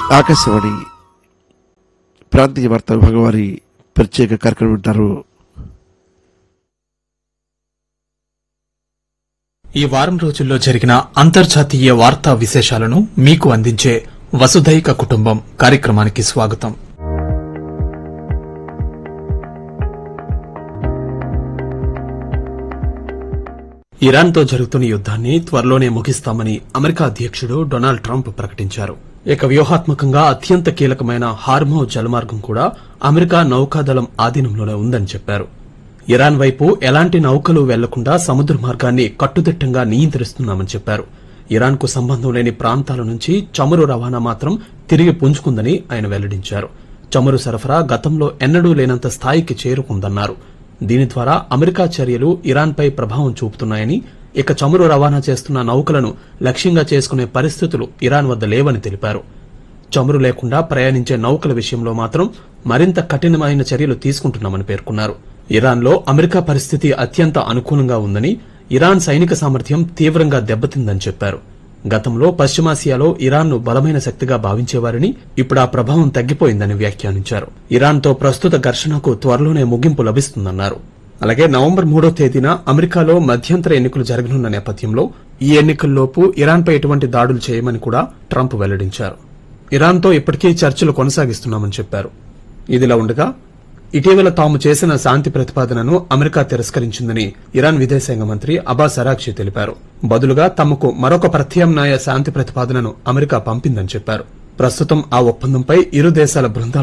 ఆకాశవాణి ప్రాంతీయ వార్తా విభాగం వారి ప్రత్యేక కార్యక్రమం వింటారు ఈ వారం రోజుల్లో జరిగిన అంతర్జాతీయ వార్తా విశేషాలను మీకు అందించే వసుధైక కుటుంబం కార్యక్రమానికి స్వాగతం ఇరాన్తో జరుగుతున్న యుద్ధాన్ని త్వరలోనే ముగిస్తామని అమెరికా అధ్యక్షుడు డొనాల్డ్ ట్రంప్ ప్రకటించారు ఇక వ్యూహాత్మకంగా అత్యంత కీలకమైన హార్మో జలమార్గం కూడా అమెరికా నౌకాదళం ఆధీనంలోనే ఉందని చెప్పారు ఇరాన్ వైపు ఎలాంటి నౌకలు వెళ్లకుండా సముద్ర మార్గాన్ని కట్టుదిట్టంగా నియంత్రిస్తున్నామని చెప్పారు ఇరాన్ కు సంబంధం లేని ప్రాంతాల నుంచి చమురు రవాణా మాత్రం తిరిగి పుంజుకుందని ఆయన వెల్లడించారు చమురు సరఫరా గతంలో ఎన్నడూ లేనంత స్థాయికి చేరుకుందన్నారు దీని ద్వారా అమెరికా చర్యలు ఇరాన్పై ప్రభావం చూపుతున్నాయని ఇక చమురు రవాణా చేస్తున్న నౌకలను లక్ష్యంగా చేసుకునే పరిస్థితులు ఇరాన్ వద్ద లేవని తెలిపారు చమురు లేకుండా ప్రయాణించే నౌకల విషయంలో మాత్రం మరింత కఠినమైన చర్యలు తీసుకుంటున్నామని పేర్కొన్నారు ఇరాన్లో అమెరికా పరిస్థితి అత్యంత అనుకూలంగా ఉందని ఇరాన్ సైనిక సామర్థ్యం తీవ్రంగా దెబ్బతిందని చెప్పారు గతంలో పశ్చిమాసియాలో ఇరాన్ను బలమైన శక్తిగా భావించేవారని ఇప్పుడు ఆ ప్రభావం తగ్గిపోయిందని వ్యాఖ్యానించారు ఇరాన్తో ప్రస్తుత ఘర్షణకు త్వరలోనే ముగింపు లభిస్తుందన్నారు అలాగే నవంబర్ మూడో తేదీన అమెరికాలో మధ్యంతర ఎన్నికలు జరగనున్న నేపథ్యంలో ఈ ఎన్నికల్లోపు ఇరాన్పై ఎటువంటి దాడులు చేయమని కూడా ట్రంప్ వెల్లడించారు ఇరాన్తో ఇప్పటికీ చర్చలు కొనసాగిస్తున్నామని చెప్పారు ఇదిలా ఉండగా ఇటీవల తాము చేసిన శాంతి ప్రతిపాదనను అమెరికా తిరస్కరించిందని ఇరాన్ విదేశాంగ మంత్రి అబాస్ అరాక్షి తెలిపారు బదులుగా తమకు మరొక ప్రత్యామ్నాయ శాంతి ప్రతిపాదనను అమెరికా పంపిందని చెప్పారు ప్రస్తుతం ఆ ఒప్పందంపై ఇరు దేశాల బృందాలు